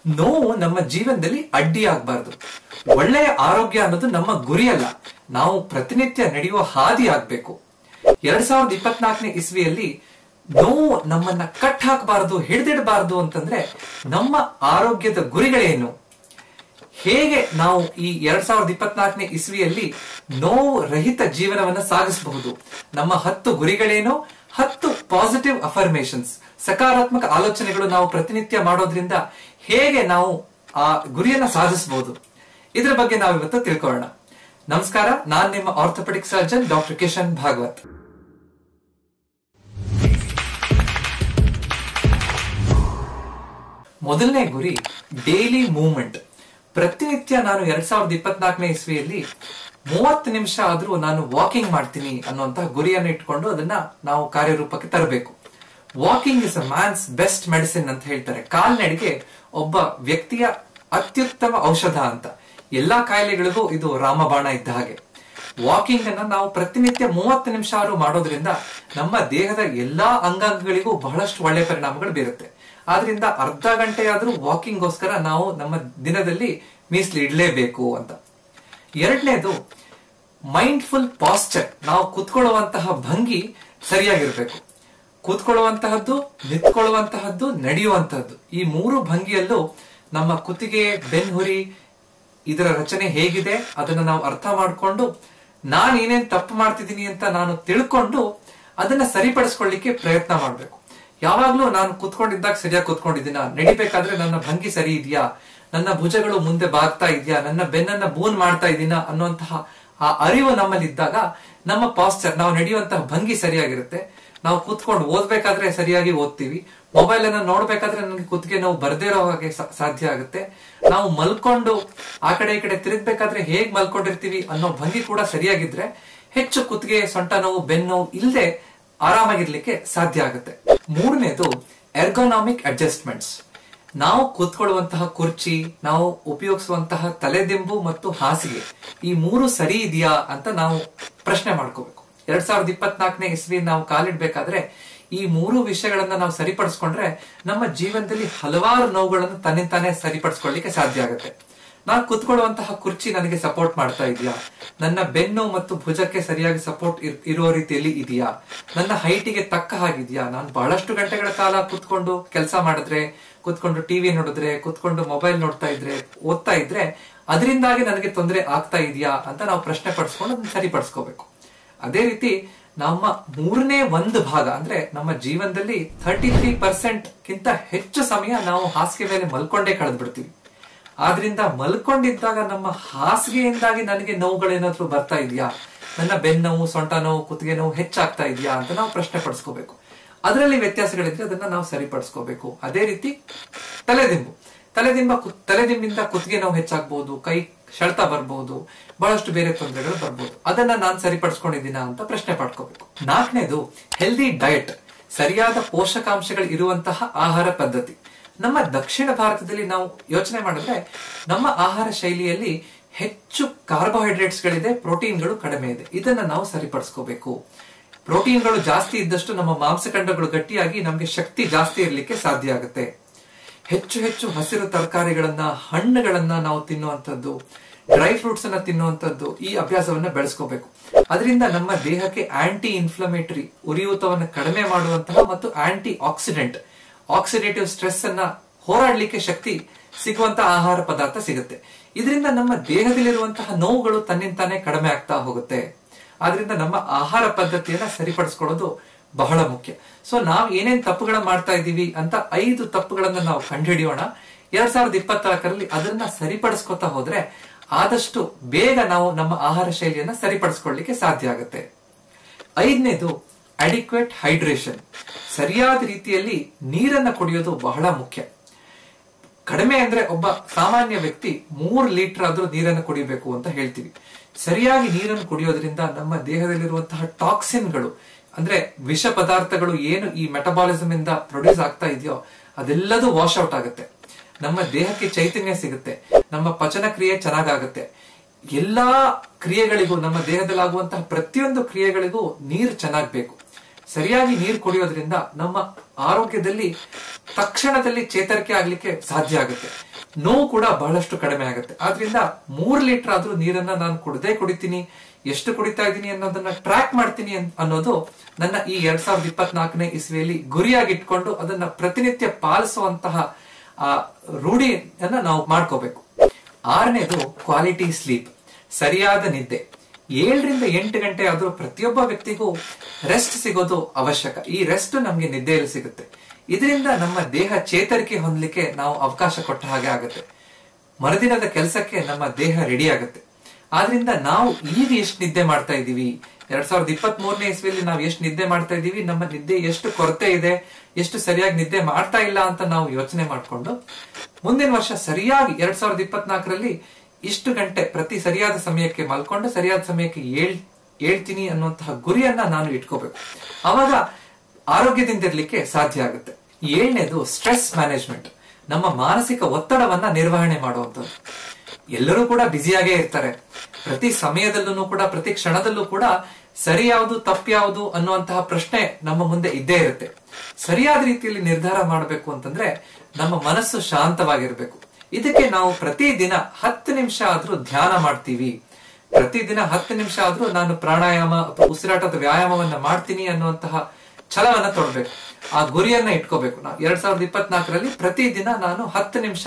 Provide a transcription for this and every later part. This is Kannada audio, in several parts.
ನೋವು ನಮ್ಮ ಜೀವನದಲ್ಲಿ ಅಡ್ಡಿ ಆಗ್ಬಾರ್ದು ಒಳ್ಳೆಯ ಆರೋಗ್ಯ ಅನ್ನೋದು ನಮ್ಮ ಗುರಿ ಅಲ್ಲ ನಾವು ಪ್ರತಿನಿತ್ಯ ನಡೆಯುವ ಹಾದಿ ಆಗ್ಬೇಕು ಎರಡ್ ಸಾವಿರದ ಇಪ್ಪತ್ನಾಲ್ಕನೇ ಇಸ್ವಿಯಲ್ಲಿ ನೋವು ನಮ್ಮನ್ನ ಕಟ್ ಹಾಕಬಾರದು ಹಿಡಿದಿಡಬಾರದು ಅಂತಂದ್ರೆ ನಮ್ಮ ಆರೋಗ್ಯದ ಗುರಿಗಳೇನು ಹೇಗೆ ನಾವು ಈ ಎರಡ್ ಸಾವಿರದ ಇಪ್ಪತ್ನಾಲ್ಕನೇ ಇಸ್ವಿಯಲ್ಲಿ ನೋವು ರಹಿತ ಜೀವನವನ್ನ ಸಾಗಿಸಬಹುದು ನಮ್ಮ ಹತ್ತು ಗುರಿಗಳೇನು ಹತ್ತು ಪಾಸಿಟಿವ್ ಅಫರ್ಮೇಶನ್ಸ್ ಸಕಾರಾತ್ಮಕ ಆಲೋಚನೆಗಳು ನಾವು ಪ್ರತಿನಿತ್ಯ ಮಾಡೋದ್ರಿಂದ ಹೇಗೆ ನಾವು ಆ ಗುರಿಯನ್ನ ಸಾಧಿಸಬಹುದು ಇದರ ಬಗ್ಗೆ ನಾವು ಇವತ್ತು ತಿಳ್ಕೊಳ್ಳೋಣ ನಮಸ್ಕಾರ ನಾನ್ ನಿಮ್ಮ orthopaedic surgeon doctor Kishan Bhagwat ಮೊದಲನೇ ಗುರಿ ಡೈಲಿ ಮೂವ್ಮೆಂಟ್ ಪ್ರತಿನಿತ್ಯ ನಾನು ಎರಡ್ ಸಾವಿರದ ಇಪ್ಪತ್ನಾಲ್ಕನೇ ಇಸ್ವಿಯಲ್ಲಿ ಮೂವತ್ತು ನಿಮಿಷ ಆದ್ರೂ ನಾನು ವಾಕಿಂಗ್ ಮಾಡ್ತೀನಿ ಅನ್ನುವಂತಹ ಗುರಿಯನ್ನು ಇಟ್ಕೊಂಡು ಅದನ್ನ ನಾವು ಕಾರ್ಯರೂಪಕ್ಕೆ ತರಬೇಕು walking is a man's best medicine ಅಂತ ಹೇಳ್ತಾರೆ ಕಾಲ್ನಡಿಗೆ ಒಬ್ಬ ವ್ಯಕ್ತಿಯ ಅತ್ಯುತ್ತಮ ಔಷಧ ಅಂತ ಎಲ್ಲಾ ಕಾಯಿಲೆಗಳಿಗೂ ಇದು ರಾಮಬಾಣ ಇದ್ದ ಹಾಗೆ ವಾಕಿಂಗ್ ಅನ್ನ ನಾವು ಪ್ರತಿನಿತ್ಯ ಮೂವತ್ತು ನಿಮಿಷ ಆದ್ರೂ ಮಾಡೋದ್ರಿಂದ ನಮ್ಮ ದೇಹದ ಎಲ್ಲಾ ಅಂಗಾಂಗಗಳಿಗೂ ಬಹಳಷ್ಟು ಒಳ್ಳೆಯ ಪರಿಣಾಮಗಳು ಬೀರುತ್ತೆ ಆದ್ರಿಂದ ಅರ್ಧ ಗಂಟೆಯಾದ್ರೂ ವಾಕಿಂಗ್ಗೋಸ್ಕರ ನಾವು ನಮ್ಮ ದಿನದಲ್ಲಿ ಮೀಸಲು ಇಡಲೇಬೇಕು ಅಂತ ಎರಡನೇದು ಮೈಂಡ್ಫುಲ್ ಪಾಸ್ಚರ್ ನಾವು ಕುತ್ಕೊಳ್ಳುವಂತಹ ಭಂಗಿ ಸರಿಯಾಗಿರ್ಬೇಕು ಕೂತ್ಕೊಳ್ಳುವಂತಹದ್ದು ನಿಂತ್ಕೊಳ್ಳುವಂತಹದ್ದು ನಡೆಯುವಂತಹದ್ದು ಈ ಮೂರು ಭಂಗಿಯಲ್ಲೂ ನಮ್ಮ ಕುತ್ತಿಗೆ ಬೆನ್ಹುರಿ ಇದರ ರಚನೆ ಹೇಗಿದೆ ಅದನ್ನ ನಾವು ಅರ್ಥ ಮಾಡಿಕೊಂಡು ನಾನು ಏನೇನ್ ತಪ್ಪು ಮಾಡ್ತಿದ್ದೀನಿ ಅಂತ ನಾನು ತಿಳ್ಕೊಂಡು ಅದನ್ನ ಸರಿಪಡಿಸ್ಕೊಳ್ಳಿಕ್ಕೆ ಪ್ರಯತ್ನ ಮಾಡ್ಬೇಕು ಯಾವಾಗ್ಲೂ ನಾನು ಕುತ್ಕೊಂಡಿದ್ದಾಗ ಸರಿಯಾಗಿ ಕುತ್ಕೊಂಡಿದ್ದೀನ ನಡಿಬೇಕಾದ್ರೆ ನನ್ನ ಭಂಗಿ ಸರಿ ಇದೆಯಾ ನನ್ನ ಭುಜಗಳು ಮುಂದೆ ಬಾಗ್ತಾ ಇದೆಯಾ ನನ್ನ ಬೆನ್ನನ್ನ ಬೂನ್ ಮಾಡ್ತಾ ಇದೀನಾ ಅನ್ನುವಂತಹ ಆ ಅರಿವು ನಮ್ಮಲ್ಲಿ ಇದ್ದಾಗ ನಮ್ಮ ಪಾಸ್ಚರ್ ನಾವು ನಡೆಯುವಂತಹ ಭಂಗಿ ಸರಿಯಾಗಿರುತ್ತೆ ನಾವು ಕೂತ್ಕೊಂಡು ಓದ್ಬೇಕಾದ್ರೆ ಸರಿಯಾಗಿ ಓದ್ತೀವಿ ಮೊಬೈಲ್ ಅನ್ನ ನೋಡ್ಬೇಕಾದ್ರೆ ನನಗೆ ಕುತ್ತಿಗೆ ನಾವು ಬರ್ದೇ ಇರೋ ಹಾಗೆ ಸಾಧ್ಯ ಆಗುತ್ತೆ ನಾವು ಮಲ್ಕೊಂಡು ಆ ಕಡೆ ಈ ಕಡೆ ತಿರುಗ್ಬೇಕಾದ್ರೆ ಹೇಗ್ ಮಲ್ಕೊಂಡಿರ್ತೀವಿ ಅನ್ನೋ ಭಂಗಿ ಕೂಡ ಸರಿಯಾಗಿದ್ರೆ ಹೆಚ್ಚು ಕುತ್ತಿಗೆ ಸೊಂಟ ನೋವು ಬೆನ್ನು ಇಲ್ಲದೆ ಆರಾಮಾಗಿರ್ಲಿಕ್ಕೆ ಸಾಧ್ಯ ಆಗುತ್ತೆ ಮೂರನೇದು ಎರ್ಗೋನಾಮಿಕ್ ಅಡ್ಜಸ್ಟ್ಮೆಂಟ್ಸ್ ನಾವು ಕೂತ್ಕೊಳ್ಳುವಂತಹ ಕುರ್ಚಿ ನಾವು ಉಪಯೋಗಿಸುವಂತಹ ತಲೆದಿಂಬು ಮತ್ತು ಹಾಸಿಗೆ ಈ ಮೂರು ಸರಿ ಇದೆಯಾ ಅಂತ ನಾವು ಪ್ರಶ್ನೆ ಮಾಡ್ಕೋಬೇಕು ಎರಡ್ ಸಾವಿರದ ಇಪ್ಪತ್ನಾಲ್ಕನೇ ಇಸ್ವಿ ನಾವು ಕಾಲಿಡ್ಬೇಕಾದ್ರೆ ಈ ಮೂರು ವಿಷಯಗಳನ್ನ ನಾವು ಸರಿಪಡಿಸ್ಕೊಂಡ್ರೆ ನಮ್ಮ ಜೀವನದಲ್ಲಿ ಹಲವಾರು ನೋವುಗಳನ್ನು ತನ್ನಿಂತಾನೆ ಸರಿಪಡಿಸ್ಕೊಳ್ಳಿಕ್ಕೆ ಸಾಧ್ಯ ಆಗುತ್ತೆ ನಾನು ಕುತ್ಕೊಳ್ಳುವಂತಹ ಕುರ್ಚಿ ನನಗೆ ಸಪೋರ್ಟ್ ಮಾಡ್ತಾ ಇದೆಯಾ ನನ್ನ ಬೆನ್ನು ಮತ್ತು ಭುಜಕ್ಕೆ ಸರಿಯಾಗಿ ಸಪೋರ್ಟ್ ಇರುವ ರೀತಿಯಲ್ಲಿ ಇದೆಯಾ ನನ್ನ ಹೈಟಿಗೆ ತಕ್ಕ ಹಾಗಿದೆಯಾ ನಾನು ಬಹಳಷ್ಟು ಗಂಟೆಗಳ ಕಾಲ ಕುತ್ಕೊಂಡು ಕೆಲಸ ಮಾಡಿದ್ರೆ ಕುತ್ಕೊಂಡು ಟಿವಿ ನೋಡಿದ್ರೆ ಕುತ್ಕೊಂಡು ಮೊಬೈಲ್ ನೋಡ್ತಾ ಇದ್ರೆ ಓದ್ತಾ ಇದ್ರೆ ಅದರಿಂದಾಗಿ ನನಗೆ ತೊಂದರೆ ಆಗ್ತಾ ಇದೆಯಾ ಅಂತ ನಾವು ಪ್ರಶ್ನೆ ಪಡಿಸ್ಕೊಂಡು ಅದನ್ನ ಸರಿಪಡಿಸ್ಕೋಬೇಕು ಅದೇ ರೀತಿ ನಮ್ಮ ಮೂರನೇ ಒಂದು ಭಾಗ ಅಂದ್ರೆ ನಮ್ಮ ಜೀವನದಲ್ಲಿ ಥರ್ಟಿ ತ್ರೀ ಪರ್ಸೆಂಟ್ ಗಿಂತ ಹೆಚ್ಚು ಸಮಯ ನಾವು ಹಾಸಿಗೆ ಮೇಲೆ ಮಲ್ಕೊಂಡೇ ಕಳೆದು ಬಿಡ್ತೀವಿ ಆದ್ರಿಂದ ಮಲ್ಕೊಂಡಿದ್ದಾಗ ನಮ್ಮ ಹಾಸಿಗೆಯಿಂದಾಗಿ ನನಗೆ ನೋವುಗಳೇನಾದ್ರೂ ಬರ್ತಾ ಇದೆಯಾ ನನ್ನ ಬೆನ್ನೋವು ಸೊಂಟ ನೋವು ಕುತ್ತಿಗೆ ನೋವು ಹೆಚ್ಚಾಗ್ತಾ ಇದೆಯಾ ಅಂತ ನಾವು ಪ್ರಶ್ನೆ ಪಡಿಸ್ಕೋಬೇಕು ಅದರಲ್ಲಿ ವ್ಯತ್ಯಾಸಗಳಿದ್ರೆ ಅದನ್ನ ನಾವು ಸರಿಪಡಿಸ್ಕೋಬೇಕು ಅದೇ ರೀತಿ ತಲೆದಿಂಬು ತಲೆದಿಂಬ ತಲೆದಿಂಬಿಂದ ಕುತ್ತಿಗೆ ನೋವು ಹೆಚ್ಚಾಗಬಹುದು ಕೈ ಸೆಳೆತ ಬರ್ಬಹುದು ಬಹಳಷ್ಟು ಬೇರೆ ತೊಂದರೆಗಳು ಬರ್ಬೋದು ಅದನ್ನ ನಾನು ಸರಿಪಡಿಸ್ಕೊಂಡಿದ್ದೀನ ಅಂತ ಪ್ರಶ್ನೆ ಪಡ್ಕೋಬೇಕು ನಾಲ್ಕನೇದು ಹೆಲ್ದಿ ಡಯಟ್ ಸರಿಯಾದ ಪೋಷಕಾಂಶಗಳು ಇರುವಂತಹ ಆಹಾರ ಪದ್ಧತಿ ನಮ್ಮ ದಕ್ಷಿಣ ಭಾರತದಲ್ಲಿ ನಾವು ಯೋಚನೆ ಮಾಡಿದ್ರೆ ನಮ್ಮ ಆಹಾರ ಶೈಲಿಯಲ್ಲಿ ಹೆಚ್ಚು ಕಾರ್ಬೋಹೈಡ್ರೇಟ್ಸ್ ಗಳಿದೆ ಪ್ರೋಟೀನ್ಗಳು ಕಡಿಮೆ ಇದೆ ಇದನ್ನ ನಾವು ಸರಿಪಡಿಸ್ಕೋಬೇಕು ಪ್ರೋಟೀನ್ಗಳು ಜಾಸ್ತಿ ಇದ್ದಷ್ಟು ನಮ್ಮ ಮಾಂಸಖಂಡಗಳು ಗಟ್ಟಿಯಾಗಿ ನಮಗೆ ಶಕ್ತಿ ಜಾಸ್ತಿ ಇರಲಿಕ್ಕೆ ಸಾಧ್ಯ ಆಗುತ್ತೆ ಹೆಚ್ಚು ಹೆಚ್ಚು ಹಸಿರು ತರಕಾರಿಗಳನ್ನ ಹಣ್ಣುಗಳನ್ನ ನಾವು ತಿನ್ನುವಂಥದ್ದು ಡ್ರೈ ಫ್ರೂಟ್ಸ್ ಅನ್ನ ತಿನ್ನುವಂಥದ್ದು ಈ ಅಭ್ಯಾಸವನ್ನ ಬೆಳೆಸ್ಕೋಬೇಕು ಅದರಿಂದ ನಮ್ಮ ದೇಹಕ್ಕೆ ಆಂಟಿ ಇನ್ಫ್ಲಮೇಟರಿ ಉರಿಯೂತವನ್ನು ಕಡಿಮೆ ಮಾಡುವಂತಹ ಮತ್ತು ಆಂಟಿ ಆಕ್ಸಿಡೆಂಟ್ ಆಕ್ಸಿಡೇಟಿವ್ ಸ್ಟ್ರೆಸ್ ಅನ್ನ ಹೋರಾಡ್ಲಿಕ್ಕೆ ಶಕ್ತಿ ಸಿಗುವಂತಹ ಆಹಾರ ಪದಾರ್ಥ ಸಿಗುತ್ತೆ ಇದರಿಂದ ನಮ್ಮ ದೇಹದಲ್ಲಿರುವಂತಹ ನೋವುಗಳು ತನ್ನಿಂತಾನೆ ಕಡಿಮೆ ಆಗ್ತಾ ಹೋಗುತ್ತೆ ಆದ್ರಿಂದ ನಮ್ಮ ಆಹಾರ ಪದ್ಧತಿಯನ್ನ ಸರಿಪಡಿಸ್ಕೊಳ್ಳೋದು ಬಹಳ ಮುಖ್ಯ ಸೊ ನಾವು ಏನೇನ್ ತಪ್ಪುಗಳ ಮಾಡ್ತಾ ಇದ್ದೀವಿ ಅಂತ ಐದು ತಪ್ಪುಗಳನ್ನ ನಾವು ಕಂಡುಹಿಡಿಯೋಣ ಎರಡ್ ಸಾವಿರದ ಇಪ್ಪತ್ನಾಲ್ಕರಲ್ಲಿ ಅದನ್ನ ಸರಿಪಡಿಸ್ಕೊತಾ ಹೋದ್ರೆ ಆದಷ್ಟು ಬೇಗ ನಾವು ನಮ್ಮ ಆಹಾರ ಶೈಲಿಯನ್ನ ಸರಿಪಡಿಸ್ಕೊಳ್ಳಿಕ್ಕೆ ಸಾಧ್ಯ ಆಗುತ್ತೆ ಐದನೇದು ಅಡಿಕ್ವೇಟ್ ಹೈಡ್ರೇಷನ್ ಸರಿಯಾದ ರೀತಿಯಲ್ಲಿ ನೀರನ್ನ ಕುಡಿಯೋದು ಬಹಳ ಮುಖ್ಯ ಕಡಿಮೆ ಅಂದ್ರೆ ಒಬ್ಬ ಸಾಮಾನ್ಯ ವ್ಯಕ್ತಿ ಮೂರ್ ಲೀಟರ್ ಆದ್ರೂ ನೀರನ್ನು ಕುಡಿಬೇಕು ಅಂತ ಹೇಳ್ತೀವಿ ಸರಿಯಾಗಿ ನೀರನ್ನು ಕುಡಿಯೋದ್ರಿಂದ ನಮ್ಮ ದೇಹದಲ್ಲಿರುವಂತಹ ಟಾಕ್ಸಿನ್ಗಳು ಅಂದ್ರೆ ವಿಷ ಪದಾರ್ಥಗಳು ಏನು ಈ ಮೆಟಬಾಲಿಸಮ್ ಇಂದ ಪ್ರೊಡ್ಯೂಸ್ ಆಗ್ತಾ ಇದೆಯೋ ಅದೆಲ್ಲದೂ ವಾಶ್ ಔಟ್ ಆಗುತ್ತೆ ನಮ್ಮ ದೇಹಕ್ಕೆ ಚೈತನ್ಯ ಸಿಗುತ್ತೆ ನಮ್ಮ ಪಚನ ಕ್ರಿಯೆ ಚೆನ್ನಾಗಾಗುತ್ತೆ ಎಲ್ಲಾ ಕ್ರಿಯೆಗಳಿಗೂ ನಮ್ಮ ದೇಹದಲ್ಲಾಗುವಂತಹ ಪ್ರತಿಯೊಂದು ಕ್ರಿಯೆಗಳಿಗೂ ನೀರು ಚೆನ್ನಾಗ್ ಬೇಕು ಸರಿಯಾಗಿ ನೀರು ಕುಡಿಯೋದ್ರಿಂದ ನಮ್ಮ ಆರೋಗ್ಯದಲ್ಲಿ ತಕ್ಷಣದಲ್ಲಿ ಚೇತರಿಕೆ ಆಗ್ಲಿಕ್ಕೆ ಸಾಧ್ಯ ಆಗುತ್ತೆ ನೋವು ಕೂಡ ಬಹಳಷ್ಟು ಕಡಿಮೆ ಆಗುತ್ತೆ ಆದ್ರಿಂದ ಮೂರ್ ಲೀಟರ್ ಆದ್ರೂ ನೀರನ್ನ ನಾನು ಕುಡದೇ ಕುಡಿತೀನಿ ಎಷ್ಟು ಕುಡಿತಾ ಇದ್ದೀನಿ ಅನ್ನೋದನ್ನ ಟ್ರ್ಯಾಕ್ ಮಾಡ್ತೀನಿ ಅನ್- ಅನ್ನೋದು ನನ್ನ ಈ ಎರಡ್ ಸಾವಿರದ ಇಪ್ಪತ್ನಾಲ್ಕನೇ ಇಸ್ವಿಯಲ್ಲಿ ಗುರಿಯಾಗಿ ಇಟ್ಕೊಂಡು ಅದನ್ನ ಪ್ರತಿನಿತ್ಯ ಪಾಲಿಸುವಂತಹ ಆ ರೂಢಿಯನ್ನ ನಾವು ಮಾಡ್ಕೋಬೇಕು ಆರನೇದು ಕ್ವಾಲಿಟಿ ಸ್ಲೀಪ್ ಸರಿಯಾದ ನಿದ್ದೆ ಏಳರಿಂದ ಎಂಟು ಗಂಟೆ ಆದ್ರೂ ಪ್ರತಿಯೊಬ್ಬ ವ್ಯಕ್ತಿಗೂ ರೆಸ್ಟ್ ಸಿಗೋದು ಅವಶ್ಯಕ ಈ ರೆಸ್ಟ್ ನಮ್ಗೆ ನಿದ್ದೆಯಲ್ಲಿ ಸಿಗುತ್ತೆ ಇದರಿಂದ ನಮ್ಮ ದೇಹ ಚೇತರಿಕೆ ಹೊಂದಲಿಕ್ಕೆ ನಾವು ಅವಕಾಶ ಕೊಟ್ಟ ಹಾಗೆ ಆಗುತ್ತೆ ಮರುದಿನದ ಕೆಲಸಕ್ಕೆ ನಮ್ಮ ದೇಹ ರೆಡಿ ಆಗುತ್ತೆ ಆದ್ರಿಂದ ನಾವು ಈಗ ಎಷ್ಟು ನಿದ್ದೆ ಮಾಡ್ತಾ ಇದೀವಿ ಎರಡ್ ಸಾವಿರದ ಇಪ್ಪತ್ತ್ ಮೂರನೇ ಇಸ್ವಿಯಲ್ಲಿ ನಾವು ಎಷ್ಟು ನಿದ್ದೆ ಮಾಡ್ತಾ ಇದೀವಿ ನಮ್ಮ ನಿದ್ದೆ ಎಷ್ಟು ಕೊರತೆ ಇದೆ ಎಷ್ಟು ಸರಿಯಾಗಿ ನಿದ್ದೆ ಮಾಡ್ತಾ ಇಲ್ಲ ಅಂತ ನಾವು ಯೋಚನೆ ಮಾಡ್ಕೊಂಡು ಮುಂದಿನ ವರ್ಷ ಸರಿಯಾಗಿ ಎರಡ್ ಸಾವಿರದ ಇಪ್ಪತ್ನಾಲ್ಕರಲ್ಲಿ ಇಷ್ಟು ಗಂಟೆ ಪ್ರತಿ ಸರಿಯಾದ ಸಮಯಕ್ಕೆ ಮಲ್ಕೊಂಡು ಸರಿಯಾದ ಸಮಯಕ್ಕೆ ಏಳ್ ಹೇಳ್ತೀನಿ ಅನ್ನುವಂತಹ ಗುರಿಯನ್ನ ನಾನು ಇಟ್ಕೋಬೇಕು ಅವಾಗ ಆರೋಗ್ಯದಿಂದ ಇರ್ಲಿಕ್ಕೆ ಸಾಧ್ಯ ಆಗುತ್ತೆ ಏಳನೇದು ಸ್ಟ್ರೆಸ್ ಮ್ಯಾನೇಜ್ಮೆಂಟ್ ನಮ್ಮ ಮಾನಸಿಕ ಒತ್ತಡವನ್ನ ನಿರ್ವಹಣೆ ಮಾಡುವಂಥದ್ದು ಎಲ್ಲರೂ ಕೂಡ ಬ್ಯುಸಿಯಾಗೇ ಇರ್ತಾರೆ ಪ್ರತಿ ಸಮಯದಲ್ಲೂ ಕೂಡ ಪ್ರತಿ ಕ್ಷಣದಲ್ಲೂ ಕೂಡ ಸರಿ ಯಾವುದು ತಪ್ಪು ಯಾವುದು ಅನ್ನುವಂತಹ ಪ್ರಶ್ನೆ ನಮ್ಮ ಮುಂದೆ ಇದ್ದೇ ಇರುತ್ತೆ ಸರಿಯಾದ ರೀತಿಯಲ್ಲಿ ನಿರ್ಧಾರ ಮಾಡಬೇಕು ಅಂತಂದ್ರೆ ನಮ್ಮ ಮನಸ್ಸು ಶಾಂತವಾಗಿರ್ಬೇಕು ಇದಕ್ಕೆ ನಾವು ಪ್ರತಿದಿನ ಹತ್ತು ನಿಮಿಷ ಆದ್ರೂ ಧ್ಯಾನ ಮಾಡ್ತೀವಿ ಪ್ರತಿದಿನ ಹತ್ತು ನಿಮಿಷ ಆದ್ರೂ ನಾನು ಪ್ರಾಣಾಯಾಮ ಅಥವಾ ಉಸಿರಾಟದ ವ್ಯಾಯಾಮವನ್ನ ಮಾಡ್ತೀನಿ ಅನ್ನುವಂತಹ ಛಲವನ್ನ ತೊಡಬೇಕು ಆ ಗುರಿಯನ್ನ ಇಟ್ಕೋಬೇಕು ನಾವು ಎರಡ್ ಸಾವಿರದ ಇಪ್ಪತ್ನಾಲ್ಕರಲ್ಲಿ ಪ್ರತಿದಿನ ನಾನು ಹತ್ತು ನಿಮಿಷ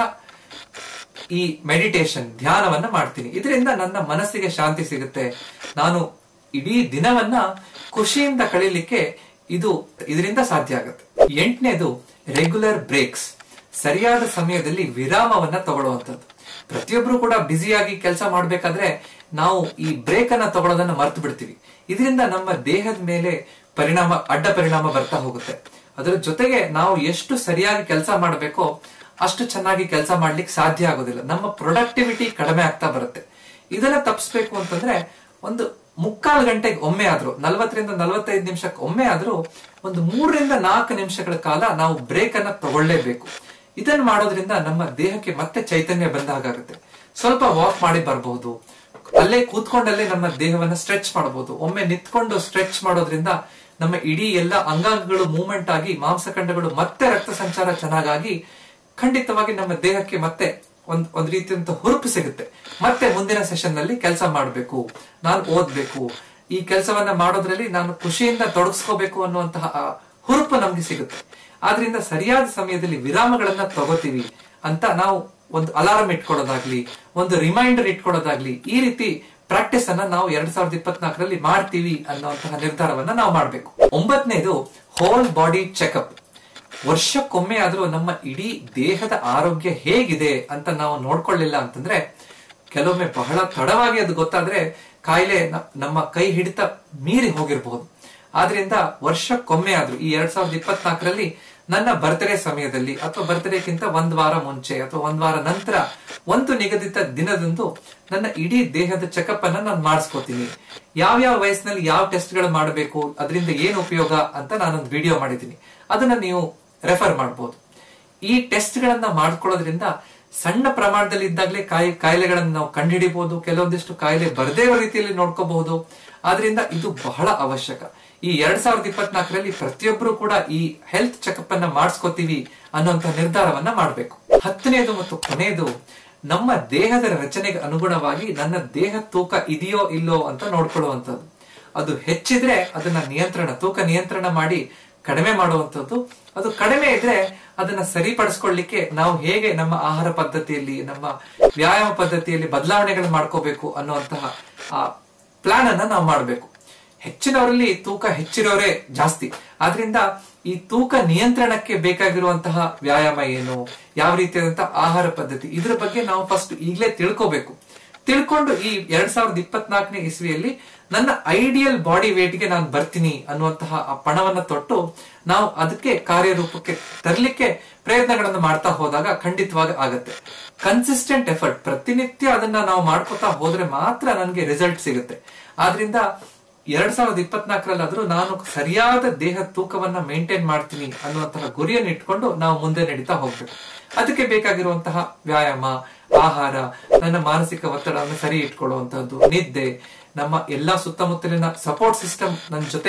ಈ ಮೆಡಿಟೇಷನ್ ಧ್ಯಾನವನ್ನ ಮಾಡ್ತೀನಿ ಇದರಿಂದ ನನ್ನ ಮನಸ್ಸಿಗೆ ಶಾಂತಿ ಸಿಗುತ್ತೆ ನಾನು ಇಡೀ ದಿನವನ್ನ ಖುಷಿಯಿಂದ ಕಳೀಲಿಕ್ಕೆ ಇದು ಇದರಿಂದ ಸಾಧ್ಯ ಆಗುತ್ತೆ ಎಂಟನೇದು ರೆಗ್ಯುಲರ್ ಬ್ರೇಕ್ಸ್ ಸರಿಯಾದ ಸಮಯದಲ್ಲಿ ವಿರಾಮವನ್ನ ತಗೊಳ್ಳುವಂಥದ್ದು ಪ್ರತಿಯೊಬ್ರು ಕೂಡ ಬ್ಯುಸಿಯಾಗಿ ಕೆಲಸ ಮಾಡ್ಬೇಕಾದ್ರೆ ನಾವು ಈ ಬ್ರೇಕ್ ಅನ್ನ ತಗೊಳ್ಳೋದನ್ನ ಮರ್ತು ಬಿಡ್ತೀವಿ ಇದರಿಂದ ನಮ್ಮ ದೇಹದ ಮೇಲೆ ಪರಿಣಾಮ ಅಡ್ಡ ಪರಿಣಾಮ ಬರ್ತಾ ಹೋಗುತ್ತೆ ಅದರ ಜೊತೆಗೆ ನಾವು ಎಷ್ಟು ಸರಿಯಾಗಿ ಕೆಲಸ ಮಾಡಬೇಕೋ ಅಷ್ಟು ಚೆನ್ನಾಗಿ ಕೆಲಸ ಮಾಡ್ಲಿಕ್ಕೆ ಸಾಧ್ಯ ಆಗೋದಿಲ್ಲ ನಮ್ಮ ಪ್ರೊಡಕ್ಟಿವಿಟಿ ಕಡಿಮೆ ಆಗ್ತಾ ಬರುತ್ತೆ ಇದನ್ನ ತಪ್ಪಿಸ್ಬೇಕು ಅಂತಂದ್ರೆ ಒಂದು ಮುಕ್ಕಾಲು ಗಂಟೆಗೆ ಒಮ್ಮೆ ಆದ್ರೂ ನಲ್ವತ್ತರಿಂದ ನಲವತ್ತೈದು ನಿಮಿಷಕ್ಕೆ ಒಮ್ಮೆ ಆದ್ರೂ ಒಂದು ಮೂರರಿಂದ ನಾಲ್ಕು ನಿಮಿಷಗಳ ಕಾಲ ನಾವು ಬ್ರೇಕ್ ಅನ್ನ ತಗೊಳ್ಳೇಬೇಕು ಇದನ್ನ ಮಾಡೋದ್ರಿಂದ ನಮ್ಮ ದೇಹಕ್ಕೆ ಮತ್ತೆ ಚೈತನ್ಯ ಬಂದಾಗುತ್ತೆ ಸ್ವಲ್ಪ ವಾಕ್ ಮಾಡಿ ಬರಬಹುದು ಅಲ್ಲೇ ಕೂತ್ಕೊಂಡಲ್ಲೇ ನಮ್ಮ ದೇಹವನ್ನ ಸ್ಟ್ರೆಚ್ ಮಾಡಬಹುದು ಒಮ್ಮೆ ನಿಂತ್ಕೊಂಡು ಸ್ಟ್ರೆಚ್ ಮಾಡೋದ್ರಿಂದ ನಮ್ಮ ಇಡೀ ಎಲ್ಲ ಅಂಗಾಂಗಗಳು ಮೂವ್ಮೆಂಟ್ ಆಗಿ ಮಾಂಸಖಂಡಗಳು ಮತ್ತೆ ರಕ್ತ ಸಂಚಾರ ಚೆನ್ನಾಗಾಗಿ ಖಂಡಿತವಾಗಿ ನಮ್ಮ ದೇಹಕ್ಕೆ ಮತ್ತೆ ಒಂದ್ ಒಂದ್ ರೀತಿಯಂತ ಹುರುಪು ಸಿಗುತ್ತೆ ಮತ್ತೆ ಮುಂದಿನ ಸೆಷನ್ ನಲ್ಲಿ ಕೆಲಸ ಮಾಡಬೇಕು ನಾನು ಓದ್ಬೇಕು ಈ ಕೆಲಸವನ್ನ ಮಾಡೋದ್ರಲ್ಲಿ ನಾನು ಖುಷಿಯಿಂದ ತೊಡಗಿಸ್ಕೋಬೇಕು ಅನ್ನುವಂತಹ ಆ ಹುರುಪು ನಮ್ಗೆ ಸಿಗುತ್ತೆ ಆದ್ರಿಂದ ಸರಿಯಾದ ಸಮಯದಲ್ಲಿ ವಿರಾಮಗಳನ್ನ ತಗೋತೀವಿ ಅಂತ ನಾವು ಒಂದು ಅಲಾರಂ ಇಟ್ಕೊಳ್ಳೋದಾಗ್ಲಿ ಒಂದು ರಿಮೈಂಡರ್ ಇಟ್ಕೊಳ್ಳೋದಾಗ್ಲಿ ಈ ರೀತಿ ಪ್ರಾಕ್ಟೀಸ್ ಅನ್ನ ನಾವು ಎರಡ್ ಸಾವಿರದ ಇಪ್ಪತ್ನಾಲ್ಕರಲ್ಲಿ ಮಾಡ್ತೀವಿ ಅನ್ನುವಂತಹ ನಿರ್ಧಾರವನ್ನ ನಾವು ಮಾಡ್ಬೇಕು ಒಂಬತ್ತನೇದು ಹೋಲ್ ಬಾಡಿ ಚೆಕಪ್ ವರ್ಷಕ್ಕೊಮ್ಮೆ ಆದ್ರೂ ನಮ್ಮ ಇಡೀ ದೇಹದ ಆರೋಗ್ಯ ಹೇಗಿದೆ ಅಂತ ನಾವು ನೋಡ್ಕೊಳ್ಳಿಲ್ಲ ಅಂತಂದ್ರೆ ಕೆಲವೊಮ್ಮೆ ಬಹಳ ತಡವಾಗಿ ಅದು ಗೊತ್ತಾದ್ರೆ ಕಾಯಿಲೆ ನ- ನಮ್ಮ ಕೈ ಹಿಡಿತ ಮೀರಿ ಹೋಗಿರಬಹುದು ಆದ್ರಿಂದ ವರ್ಷಕ್ಕೊಮ್ಮೆ ಆದ್ರೂ ಈ ಎರಡ್ ಸಾವಿರದ ಇಪ್ಪತ್ನಾಲ್ಕರಲ್ಲಿ ನನ್ನ ಬರ್ತ್ಡೇ ಸಮಯದಲ್ಲಿ ಅಥವಾ ಬರ್ತ್ಡೇಕ್ಕಿಂತ ಒಂದ್ ವಾರ ಮುಂಚೆ ಅಥವಾ ಒಂದ್ ವಾರ ನಂತರ ಒಂದು ನಿಗದಿತ ದಿನದಂದು ನನ್ನ ಇಡೀ ದೇಹದ ಚೆಕಪ್ ಅನ್ನ ನಾನು ಮಾಡಿಸ್ಕೋತೀನಿ ಯಾವ ಯಾವ ವಯಸ್ಸಿನಲ್ಲಿ ಯಾವ ಟೆಸ್ಟ್ಗಳು ಮಾಡಬೇಕು ಅದರಿಂದ ಏನು ಉಪಯೋಗ ಅಂತ ನಾನೊಂದು ವಿಡಿಯೋ ಮಾಡಿದ್ದೀನಿ ಅದನ್ನ ನೀವು ರೆಫರ್ ಮಾಡಬಹುದು ಈ ಟೆಸ್ಟ್ ಗಳನ್ನ ಮಾಡ್ಕೊಳ್ಳೋದ್ರಿಂದ ಸಣ್ಣ ಪ್ರಮಾಣದಲ್ಲಿ ಇದ್ದಾಗಲೇ ಕಾಯಿ ಕಾಯಿಲೆಗಳನ್ನು ನಾವು ಕಂಡುಹಿಡಿಬಹುದು ಕೆಲವೊಂದಿಷ್ಟು ಕಾಯಿಲೆ ಬರದೇ ಇರೋ ರೀತಿಯಲ್ಲಿ ನೋಡ್ಕೋಬಹುದು ಆದ್ರಿಂದ ಇದು ಬಹಳ ಅವಶ್ಯಕ ಈ ಎರಡ್ ಸಾವಿರದ ಇಪ್ಪತ್ನಾಲ್ಕರಲ್ಲಿ ಪ್ರತಿಯೊಬ್ಬರು ಕೂಡ ಈ ಹೆಲ್ತ್ ಚೆಕಪ್ ಅನ್ನ ಮಾಡಿಸ್ಕೋತೀವಿ ಅನ್ನುವಂತ ನಿರ್ಧಾರವನ್ನ ಮಾಡಬೇಕು ಹತ್ತನೇದು ಮತ್ತು ಕೊನೆಯದು ನಮ್ಮ ದೇಹದ ರಚನೆಗೆ ಅನುಗುಣವಾಗಿ ನನ್ನ ದೇಹ ತೂಕ ಇದೆಯೋ ಇಲ್ಲೋ ಅಂತ ನೋಡ್ಕೊಳ್ಳುವಂಥದ್ದು ಅದು ಹೆಚ್ಚಿದ್ರೆ ಅದನ್ನ ನಿಯಂತ್ರಣ ತೂಕ ನಿಯಂತ್ರಣ ಮಾಡಿ ಕಡಿಮೆ ಮಾಡುವಂಥದ್ದು ಅದು ಕಡಿಮೆ ಇದ್ರೆ ಅದನ್ನ ಸರಿಪಡಿಸ್ಕೊಳ್ಳಿಕ್ಕೆ ನಾವು ಹೇಗೆ ನಮ್ಮ ಆಹಾರ ಪದ್ಧತಿಯಲ್ಲಿ ನಮ್ಮ ವ್ಯಾಯಾಮ ಪದ್ಧತಿಯಲ್ಲಿ ಬದಲಾವಣೆಗಳು ಮಾಡ್ಕೋಬೇಕು ಅನ್ನುವಂತಹ ಆ ಪ್ಲಾನ್ ಅನ್ನ ನಾವು ಮಾಡಬೇಕು ಹೆಚ್ಚಿನವರಲ್ಲಿ ತೂಕ ಹೆಚ್ಚಿರೋರೇ ಜಾಸ್ತಿ ಆದ್ರಿಂದ ಈ ತೂಕ ನಿಯಂತ್ರಣಕ್ಕೆ ಬೇಕಾಗಿರುವಂತಹ ವ್ಯಾಯಾಮ ಏನು ಯಾವ ರೀತಿಯಾದಂತಹ ಆಹಾರ ಪದ್ಧತಿ ಇದ್ರ ಬಗ್ಗೆ ನಾವು ಫಸ್ಟ್ ಈಗಲೇ ತಿಳ್ಕೋಬೇಕು ತಿಳ್ಕೊಂಡು ಈ ಎರಡ್ ಸಾವಿರದ ಇಪ್ಪತ್ನಾಲ್ಕನೇ ಇಸ್ವಿಯಲ್ಲಿ ನನ್ನ ಐಡಿಯಲ್ ಬಾಡಿ ವೇಟ್ಗೆ ನಾನು ಬರ್ತೀನಿ ಅನ್ನುವಂತಹ ಆ ಪಣವನ್ನ ತೊಟ್ಟು ನಾವು ಅದಕ್ಕೆ ಕಾರ್ಯರೂಪಕ್ಕೆ ತರಲಿಕ್ಕೆ ಪ್ರಯತ್ನಗಳನ್ನು ಮಾಡ್ತಾ ಹೋದಾಗ ಖಂಡಿತವಾಗಿ ಆಗತ್ತೆ ಕನ್ಸಿಸ್ಟೆಂಟ್ ಎಫರ್ಟ್ ಪ್ರತಿನಿತ್ಯ ಅದನ್ನ ನಾವು ಮಾಡ್ಕೋತಾ ಹೋದ್ರೆ ಮಾತ್ರ ನನಗೆ ರಿಸಲ್ಟ್ ಸಿಗುತ್ತೆ ಆದ್ರಿಂದ ಎರಡ್ ಸಾವಿರದ ಇಪ್ಪತ್ನಾಲ್ಕರಲ್ಲಾದ್ರೂ ನಾನು ಸರಿಯಾದ ದೇಹ ತೂಕವನ್ನ ಮೇಂಟೈನ್ ಮಾಡ್ತೀನಿ ಅನ್ನುವಂತಹ ಗುರಿಯನ್ನು ಇಟ್ಕೊಂಡು ನಾವು ಮುಂದೆ ನಡೀತಾ ಹೋಗ್ಬೇಕು ಅದಕ್ಕೆ ಬೇಕಾಗಿರುವಂತಹ ವ್ಯಾಯಾಮ ಆಹಾರ ನನ್ನ ಮಾನಸಿಕ ಒತ್ತಡವನ್ನು ಸರಿ ಇಟ್ಕೊಳ್ಳುವಂತಹದ್ದು ನಿದ್ದೆ ನಮ್ಮ ಎಲ್ಲಾ ಸುತ್ತಮುತ್ತಲಿನ ಸಪೋರ್ಟ್ ಸಿಸ್ಟಮ್ ನನ್ನ ಜೊತೆ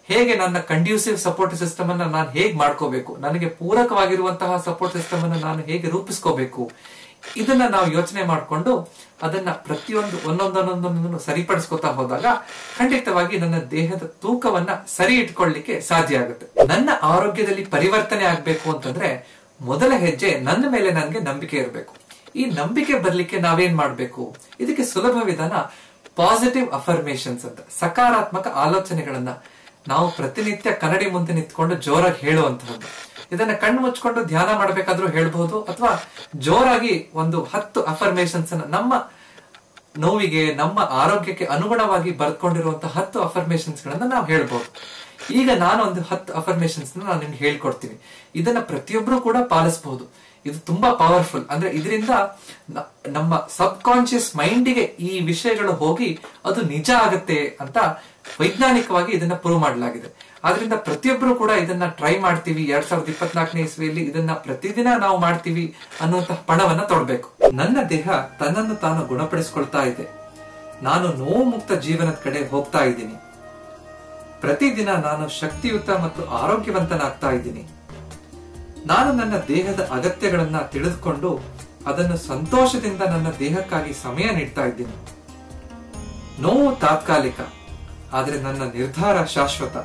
ಹೇಗೆ ನನ್ನ ಕಂಡ್ಯೂಸಿವ್ ಸಪೋರ್ಟ್ ಸಿಸ್ಟಮ್ ಅನ್ನ ನಾನು ಹೇಗೆ ಮಾಡ್ಕೋಬೇಕು ನನಗೆ ಪೂರಕವಾಗಿರುವಂತಹ ಸಪೋರ್ಟ್ ಸಿಸ್ಟಮ್ ಅನ್ನು ನಾನು ಹೇಗೆ ರೂಪಿಸ್ಕೋಬೇಕು ಇದನ್ನ ನಾವು ಯೋಚನೆ ಮಾಡಿಕೊಂಡು ಅದನ್ನ ಪ್ರತಿಯೊಂದು ಒಂದೊಂದೊಂದೊಂದನ್ನು ಸರಿಪಡಿಸ್ಕೊತಾ ಹೋದಾಗ ಖಂಡಿತವಾಗಿ ನನ್ನ ದೇಹದ ತೂಕವನ್ನ ಸರಿ ಇಟ್ಕೊಳ್ಳಿಕ್ಕೆ ಸಾಧ್ಯ ಆಗುತ್ತೆ ನನ್ನ ಆರೋಗ್ಯದಲ್ಲಿ ಪರಿವರ್ತನೆ ಆಗ್ಬೇಕು ಅಂತಂದ್ರೆ ಮೊದಲ ಹೆಜ್ಜೆ ನನ್ನ ಮೇಲೆ ನನಗೆ ನಂಬಿಕೆ ಇರಬೇಕು ಈ ನಂಬಿಕೆ ಬರ್ಲಿಕ್ಕೆ ನಾವೇನ್ ಮಾಡ್ಬೇಕು ಇದಕ್ಕೆ ಸುಲಭ ವಿಧಾನ ಪಾಸಿಟಿವ್ ಅಫರ್ಮೇಶನ್ಸ್ ಅಂತ ಸಕಾರಾತ್ಮಕ ಆಲೋಚನೆಗಳನ್ನ ನಾವು ಪ್ರತಿನಿತ್ಯ ಕನ್ನಡಿ ಮುಂದೆ ನಿಂತ್ಕೊಂಡು ಜೋರಾಗಿ ಹೇಳುವಂತಹದ್ದು ಇದನ್ನ ಕಣ್ಣು ಮುಚ್ಕೊಂಡು ಧ್ಯಾನ ಮಾಡಬೇಕಾದ್ರೂ ಹೇಳ್ಬಹುದು ಅಥವಾ ಜೋರಾಗಿ ಒಂದು ಹತ್ತು ಅಫರ್ಮೇಶನ್ಸ್ ಅನ್ನ ನಮ್ಮ ನೋವಿಗೆ ನಮ್ಮ ಆರೋಗ್ಯಕ್ಕೆ ಅನುಗುಣವಾಗಿ ಬರ್ಕೊಂಡಿರುವಂತಹ ಹತ್ತು ಅಫರ್ಮೇಶನ್ಸ್ ಗಳನ್ನ ನಾವು ಹೇಳ್ಬಹುದು ಈಗ ನಾನು ಒಂದು ಹತ್ತು ಅಫರ್ಮೇಶನ್ಸ್ ನಾನು ನಿಮ್ಗೆ ಹೇಳ್ಕೊಡ್ತೀನಿ ಇದನ್ನ ಪ್ರತಿಯೊಬ್ಬರು ಕೂಡ ಪಾಲಿಸಬಹುದು ಇದು ತುಂಬಾ ಪವರ್ಫುಲ್ ಅಂದ್ರೆ ಇದರಿಂದ ನ- ನಮ್ಮ ಸಬ್ ಕಾನ್ಶಿಯಸ್ ಮೈಂಡಿಗೆ ಈ ವಿಷಯಗಳು ಹೋಗಿ ಅದು ನಿಜ ಆಗುತ್ತೆ ಅಂತ ವೈಜ್ಞಾನಿಕವಾಗಿ ಇದನ್ನ ಪ್ರೂವ್ ಮಾಡಲಾಗಿದೆ ಆದ್ರಿಂದ ಪ್ರತಿಯೊಬ್ಬರು ಕೂಡ ಇದನ್ನ ಟ್ರೈ ಮಾಡ್ತೀವಿ ಎರಡ್ ಸಾವಿರದ ಇಪ್ಪತ್ನಾಲ್ಕನೇ ಇಸ್ವಿಯಲ್ಲಿ ಇದನ್ನ ಪ್ರತಿದಿನ ನಾವು ಮಾಡ್ತೀವಿ ಅನ್ನುವಂತಹ ಪಣವನ್ನ ತೊಡಬೇಕು ನನ್ನ ದೇಹ ತನ್ನನ್ನು ತಾನು ಗುಣಪಡಿಸಿಕೊಳ್ತಾ ಇದೆ ನಾನು ನೋವು ಮುಕ್ತ ಜೀವನದ ಕಡೆ ಹೋಗ್ತಾ ಇದ್ದೀನಿ ಪ್ರತಿದಿನ ನಾನು ಶಕ್ತಿಯುತ ಮತ್ತು ಆರೋಗ್ಯವಂತನಾಗ್ತಾ ಇದ್ದೀನಿ ನಾನು ನನ್ನ ದೇಹದ ಅಗತ್ಯಗಳನ್ನ ತಿಳಿದುಕೊಂಡು ಅದನ್ನು ಸಂತೋಷದಿಂದ ನನ್ನ ದೇಹಕ್ಕಾಗಿ ಸಮಯ ನೀಡ್ತಾ ಇದ್ದೀನಿ ನೋವು ತಾತ್ಕಾಲಿಕ ಆದರೆ ನನ್ನ ನಿರ್ಧಾರ ಶಾಶ್ವತ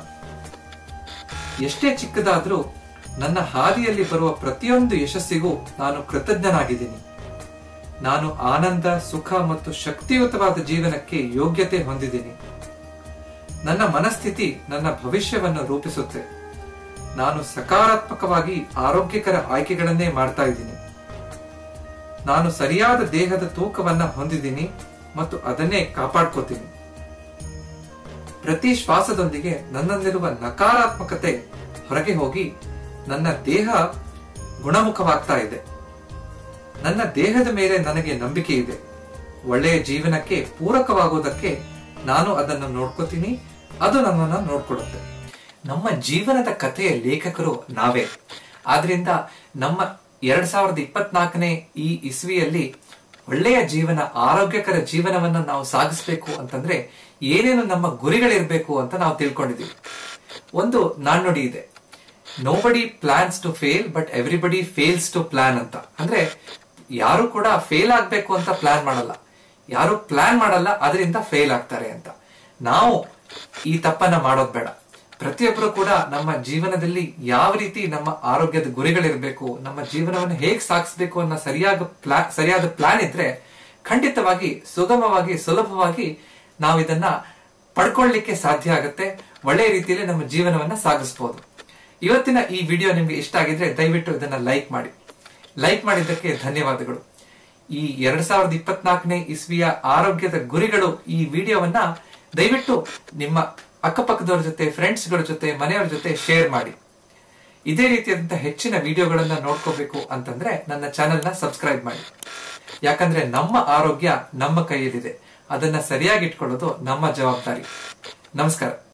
ಎಷ್ಟೇ ಚಿಕ್ಕದಾದ್ರೂ ನನ್ನ ಹಾದಿಯಲ್ಲಿ ಬರುವ ಪ್ರತಿಯೊಂದು ಯಶಸ್ಸಿಗೂ ನಾನು ಕೃತಜ್ಞನಾಗಿದ್ದೀನಿ ನಾನು ಆನಂದ ಸುಖ ಮತ್ತು ಶಕ್ತಿಯುತವಾದ ಜೀವನಕ್ಕೆ ಯೋಗ್ಯತೆ ಹೊಂದಿದ್ದೀನಿ ನನ್ನ ಮನಸ್ಥಿತಿ ನನ್ನ ಭವಿಷ್ಯವನ್ನು ರೂಪಿಸುತ್ತೆ ನಾನು ಸಕಾರಾತ್ಮಕವಾಗಿ ಆರೋಗ್ಯಕರ ಆಯ್ಕೆಗಳನ್ನೇ ಮಾಡ್ತಾ ಇದ್ದೀನಿ ನಾನು ಸರಿಯಾದ ದೇಹದ ತೂಕವನ್ನ ಹೊಂದಿದ್ದೀನಿ ಮತ್ತು ಅದನ್ನೇ ಕಾಪಾಡ್ಕೋತೀನಿ ಪ್ರತಿ ಶ್ವಾಸದೊಂದಿಗೆ ನನ್ನಲ್ಲಿರುವ ನಕಾರಾತ್ಮಕತೆ ಹೊರಗೆ ಹೋಗಿ ನನ್ನ ದೇಹ ಗುಣಮುಖವಾಗ್ತಾ ಇದೆ ನನ್ನ ದೇಹದ ಮೇಲೆ ನನಗೆ ನಂಬಿಕೆ ಇದೆ ಒಳ್ಳೆಯ ಜೀವನಕ್ಕೆ ಪೂರಕವಾಗುವುದಕ್ಕೆ ನಾನು ಅದನ್ನು ನೋಡ್ಕೋತೀನಿ ಅದು ನನ್ನನ್ನ ನೋಡ್ಕೊಡುತ್ತೆ ನಮ್ಮ ಜೀವನದ ಕಥೆಯ ಲೇಖಕರು ನಾವೇ ಆದ್ರಿಂದ ನಮ್ಮ ಎರಡ್ ಸಾವಿರದ ಇಪ್ಪತ್ನಾಲ್ಕನೇ ಈ ಇಸ್ವಿಯಲ್ಲಿ ಒಳ್ಳೆಯ ಜೀವನ ಆರೋಗ್ಯಕರ ಜೀವನವನ್ನ ನಾವು ಸಾಗಿಸ್ಬೇಕು ಅಂತಂದ್ರೆ ಏನೇನು ನಮ್ಮ ಗುರಿಗಳಿರ್ಬೇಕು ಅಂತ ನಾವು ತಿಳ್ಕೊಂಡಿದೀವಿ ಒಂದು ನಾಣ್ಣುಡಿ ಇದೆ nobody plans to fail but everybody fails to plan ಅಂತ ಅಂದ್ರೆ ಯಾರು ಕೂಡ ಫೇಲ್ ಆಗ್ಬೇಕು ಅಂತ ಪ್ಲಾನ್ ಮಾಡಲ್ಲ ಯಾರು ಪ್ಲಾನ್ ಮಾಡಲ್ಲ ಅದರಿಂದ ಫೇಲ್ ಆಗ್ತಾರೆ ಅಂತ ನಾವು ಈ ತಪ್ಪನ್ನ ಮಾಡೋದ್ ಬೇಡ ಪ್ರತಿಯೊಬ್ಬರು ಕೂಡ ನಮ್ಮ ಜೀವನದಲ್ಲಿ ಯಾವ ರೀತಿ ನಮ್ಮ ಆರೋಗ್ಯದ ಗುರಿಗಳಿರ್ಬೇಕು ನಮ್ಮ ಜೀವನವನ್ನು ಹೇಗ್ ಸಾಗಿಸ್ಬೇಕು ಅನ್ನೋ ಸರಿಯಾದ ಪ್ಲಾ ಸರಿಯಾದ ಪ್ಲಾನ್ ಇದ್ರೆ ಖಂಡಿತವಾಗಿ ಸುಗಮವಾಗಿ ಸುಲಭವಾಗಿ ನಾವು ಇದನ್ನ ಪಡ್ಕೊಳ್ಳಿಕ್ಕೆ ಸಾಧ್ಯ ಆಗುತ್ತೆ ಒಳ್ಳೆಯ ರೀತಿಯಲ್ಲಿ ನಮ್ಮ ಜೀವನವನ್ನ ಸಾಗಿಸಬಹುದು ಇವತ್ತಿನ ಈ ವಿಡಿಯೋ ನಿಮ್ಗೆ ಇಷ್ಟ ಆಗಿದ್ರೆ ದಯವಿಟ್ಟು ಇದನ್ನ ಲೈಕ್ ಮಾಡಿ ಲೈಕ್ ಮಾಡಿದ್ದಕ್ಕೆ ಧನ್ಯವಾದಗಳು ಈ ಎರಡ್ ಸಾವಿರದ ಇಪ್ಪತ್ನಾಲ್ಕನೇ ಇಸ್ವಿಯ ಆರೋಗ್ಯದ ಗುರಿಗಳು ಈ ವಿಡಿಯೋವನ್ನ ದಯವಿಟ್ಟು ನಿಮ್ಮ ಅಕ್ಕಪಕ್ಕದವ್ರ ಜೊತೆ ಫ್ರೆಂಡ್ಸ್ಗಳ ಜೊತೆ ಮನೆಯವರ ಜೊತೆ ಶೇರ್ ಮಾಡಿ ಇದೇ ರೀತಿಯಾದಂತಹ ಹೆಚ್ಚಿನ ವಿಡಿಯೋಗಳನ್ನ ನೋಡ್ಕೋಬೇಕು ಅಂತಂದ್ರೆ ನನ್ನ ಚಾನೆಲ್ ನ ಸಬ್ಸ್ಕ್ರೈಬ್ ಮಾಡಿ ಯಾಕಂದ್ರೆ ನಮ್ಮ ಆರೋಗ್ಯ ನಮ್ಮ ಕೈಯಲ್ಲಿದೆ ಅದನ್ನ ಸರಿಯಾಗಿ ಇಟ್ಕೊಳ್ಳೋದು ನಮ್ಮ ಜವಾಬ್ದಾರಿ ನಮಸ್ಕಾರ